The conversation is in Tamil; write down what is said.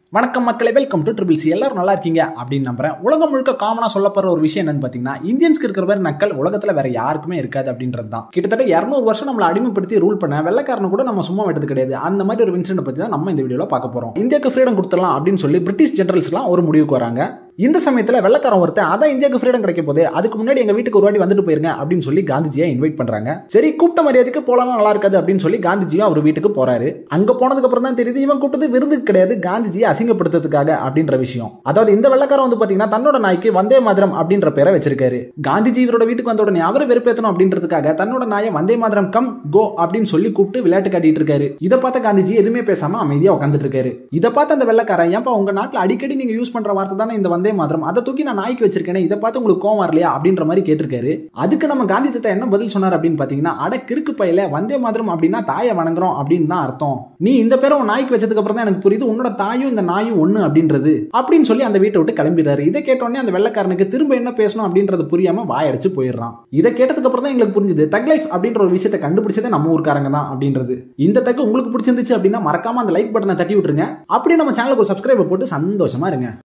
வணக்கம் மக்களை வெல்கம் டு ட்ரிபிள் சி எல்லாரும் நல்லா இருக்கீங்க அப்படின்னு நம்புறேன் உலகம் முழுக்க காமனா சொல்லப்படுற ஒரு விஷயம் என்னன்னு பாத்தீங்கன்னா இந்தியன்ஸ்க்கு இருக்கிற மாதிரி நக்கல் உலகத்துல வேற யாருக்குமே இருக்காது அப்படின்றது தான் கிட்டத்தட்ட இருநூறு வருஷம் நம்மளை அடிமைப்படுத்தி ரூல் பண்ண வெள்ளக்காரனை கூட நம்ம சும்மா விட்டது கிடையாது அந்த மாதிரி ஒரு இன்சிடென்ட் பத்தி தான் நம்ம இந்த வீடியோல பார்க்க போறோம் இந்தியாவுக்கு ஃப்ரீடம் கொடுத்துடலாம் அப்படின்னு சொல்லி பிரிட்டிஷ் ஜெனரல்ஸ்லாம் ஒரு முடிவுக்கு வராங்க இந்த சமயத்துல வெள்ளக்காரன் ஒருத்தன் அதான் இந்தியாவுக்கு ஃப்ரீடம் கிடைக்க போது அதுக்கு முன்னாடி எங்க வீட்டுக்கு ஒரு வாட்டி வந்துட்டு போயிருங்க அப்படின்னு சொல்லி காந்திஜியை இன்வைட் பண்றாங்க சரி கூப்பிட்ட மரியாதைக்கு போலாம் நல்லா இருக்காது அப்படின்னு சொல்லி காந்திஜியும் அவர் வீட்டுக்கு போறாரு அங்க போனதுக்கு அப்புறம் தான் தெரியுது இவன் கூப்பிட்டது விருந்துக்கு கிடையாது காந்திஜியை அசிங்கப்படுத்துறதுக்காக அப்படின்ற விஷயம் அதாவது இந்த வெள்ளக்காரன் வந்து பாத்தீங்கன்னா தன்னோட நாய்க்கு வந்தே மாதிரம் அப்படின்ற பேரை வச்சிருக்காரு காந்திஜி இவரோட வீட்டுக்கு வந்த உடனே அவரை வெறுப்பேத்தணும் அப்படின்றதுக்காக தன்னோட நாயை வந்தே மாதிரம் கம் கோ அப்படின்னு சொல்லி கூப்பிட்டு விளையாட்டு காட்டிட்டு இருக்காரு இதை பார்த்த காந்திஜி எதுவுமே பேசாம அமைதியா உட்காந்துட்டு இருக்காரு இதை பார்த்த அந்த வெள்ளக்காரன் ஏன்பா உங்க நாட்டுல அடிக்கடி நீங்க யூஸ் பண்ற வார்த்தை தானே இந்த வந்தே மாதிரம் அதை தூக்கி நான் நாய்க்கு வச்சிருக்கேனே இதை பார்த்து உங்களுக்கு கோவம் வரலையா அப்படின்ற மாதிரி கேட்டிருக்காரு அதுக்கு நம்ம காந்தி தாத்தா என்ன பதில் சொன்னார் அப்படின்னு பாத்தீங்கன்னா அட கிறுக்கு பையில வந்தே மாதிரம் அப்படின்னா தாயை வணங்குறோம் அப்படின்னு தான் அர்த்தம் நீ இந்த பேரை உன் நாய்க்கு வச்சதுக்கு அப்புறம் தான் எனக்கு புரியுது உன்னோட தாயும் இந்த நாயும் ஒண்ணு அப்படின்றது அப்படின்னு சொல்லி அந்த வீட்டை விட்டு கிளம்பிடுறாரு இதை கேட்டோடனே அந்த வெள்ளக்காரனுக்கு திரும்ப என்ன பேசணும் அப்படின்றது புரியாம வாயடிச்சு போயிடுறான் இதை கேட்டதுக்கு அப்புறம் தான் எங்களுக்கு புரிஞ்சுது தக் லைஃப் அப்படின்ற ஒரு விஷயத்தை கண்டுபிடிச்சதே நம்ம ஊர்க்காரங்க தான் அப்படின்றது இந்த தக்கு உங்களுக்கு பிடிச்சிருந்துச்சு அப்படின்னா மறக்காம அந்த லைக் பட்டனை தட்டி விட்டுருங்க அப்படியே நம்ம சேனலுக்கு ஒரு சப்ஸ்கிரைபர் போட்டு சந்தோஷமா இருங்க